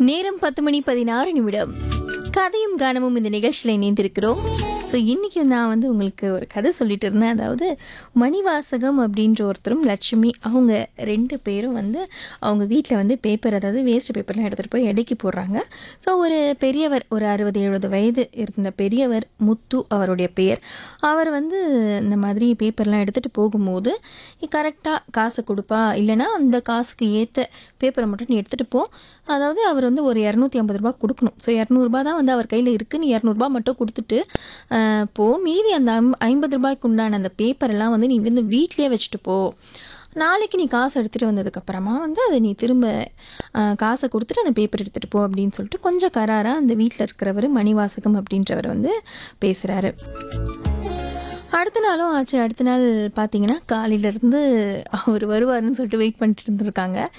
நேரம் பத்து மணி பதினாறு நிமிடம் கதையும் கானமும் இந்த நிகழ்ச்சியில் இணைந்திருக்கிறோம் ஸோ இன்றைக்கி நான் வந்து உங்களுக்கு ஒரு கதை சொல்லிட்டு இருந்தேன் அதாவது மணிவாசகம் அப்படின்ற ஒருத்தரும் லட்சுமி அவங்க ரெண்டு பேரும் வந்து அவங்க வீட்டில் வந்து பேப்பர் அதாவது வேஸ்ட் பேப்பர்லாம் எடுத்துகிட்டு போய் எடைக்கு போடுறாங்க ஸோ ஒரு பெரியவர் ஒரு அறுபது எழுபது வயது இருந்த பெரியவர் முத்து அவருடைய பெயர் அவர் வந்து இந்த மாதிரி பேப்பர்லாம் எடுத்துகிட்டு போகும்போது கரெக்டாக காசை கொடுப்பா இல்லைன்னா அந்த காசுக்கு ஏற்ற பேப்பரை மட்டும் நீ எடுத்துகிட்டு போ அதாவது அவர் வந்து ஒரு இரநூத்தி ஐம்பது ரூபா கொடுக்கணும் ஸோ இரநூறுபா தான் வந்து அவர் கையில் இருக்குது நீ இரநூறுபா மட்டும் கொடுத்துட்டு ஆஹ், போ மீதி அந்த ஐம் ஐம்பது ரூபாய்க்கு உண்டான அந்த பேப்பரெல்லாம் வந்து நீ வந்து வீட்லேயே வச்சுட்டு போ நாளைக்கு நீ காசு எடுத்துகிட்டு வந்ததுக்கப்புறமா வந்து அதை நீ திரும்ப ஆஹ், காசை கொடுத்துட்டு அந்த பேப்பர் எடுத்துகிட்டு போ அப்படின்னு சொல்லிட்டு கொஞ்சம் கராராக அந்த வீட்டில் இருக்கிறவர் மணிவாசகம் அப்படின்றவர் வந்து பேசுகிறாரு அடுத்த நாளும் ஆச்சு அடுத்த நாள் பார்த்தீங்கன்னா காலையிலேருந்து அவர் வருவாருன்னு சொல்லிட்டு வெயிட் பண்ணிட்டு இருந்திருக்காங்க